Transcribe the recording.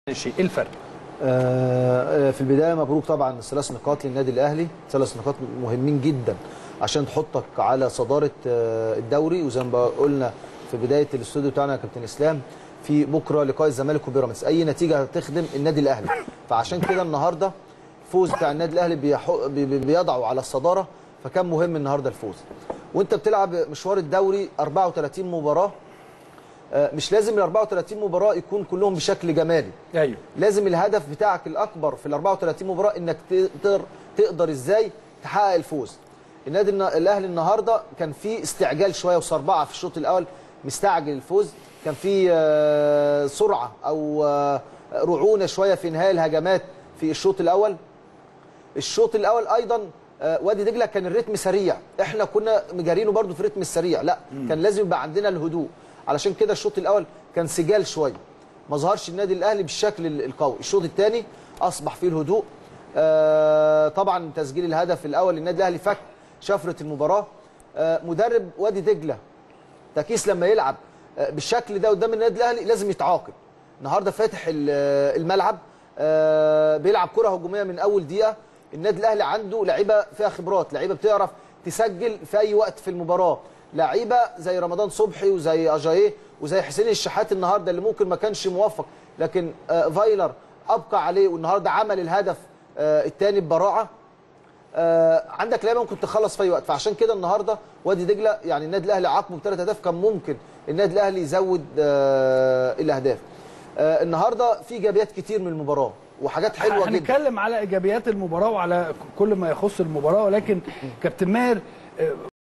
شيء ايه الفرق آه، في البدايه مبروك طبعا ثلاث نقاط للنادي الاهلي ثلاث نقاط مهمين جدا عشان تحطك على صداره آه، الدوري وزي ما قلنا في بدايه الاستوديو بتاعنا يا كابتن اسلام في بكره لقاء الزمالك وبيراميدز اي نتيجه هتخدم النادي الاهلي فعشان كده النهارده الفوز بتاع النادي الاهلي بيحو- بي- بي- بيضعه على الصداره فكان مهم النهارده الفوز وانت بتلعب مشوار الدوري 34 مباراه آه، مش لازم ال 34 مباراه يكون كلهم بشكل جمالي ايوه لازم الهدف بتاعك الاكبر في ال 34 مباراه انك تقدر تقدر ازاي تحقق الفوز النادي النا- الاهلي النهارده كان في استعجال شويه وصربعه في الشوط الاول مستعجل الفوز كان في آه، سرعه او آه، رعونه شويه في انهاء الهجمات في الشوط الاول الشوط الاول ايضا آه، وادي دجله كان الريتم سريع احنا كنا مجارينه برضو في الريتم السريع لا كان لازم يبقى عندنا الهدوء علشان كده الشوط الاول كان سجال شويه ما ظهرش النادي الاهلي بالشكل ال- القوي الشوط الثاني اصبح فيه الهدوء آه، طبعا تسجيل الهدف الاول للنادي الاهلي فك شفره المباراه آه، مدرب وادي دجله تكيس لما يلعب آه، بالشكل ده قدام النادي الاهلي لازم يتعاقب النهارده فاتح ال- آه، الملعب آه، بيلعب كره هجوميه من اول دقيقه النادي الاهلي عنده لعيبه فيها خبرات لعيبه بتعرف تسجل في اي وقت في المباراه لعيبه زي رمضان صبحي وزي اجاييه وزي حسين الشحات النهارده اللي ممكن ما كانش موفق لكن آه، فايلر ابقى عليه والنهارده عمل الهدف الثاني ببراعه آه، عندك لعيبه ممكن تخلص في اي وقت فعشان كده النهارده وادي دجله يعني النادي الاهلي عاقبه بثلاث اهداف كان ممكن النادي الاهلي يزود آه، الاهداف آه، النهارده في ايجابيات كتير من المباراه وحاجات حلوه جدا هنتكلم على ايجابيات المباراه وعلى كل ما يخص المباراه ولكن كابتن ماهر آه،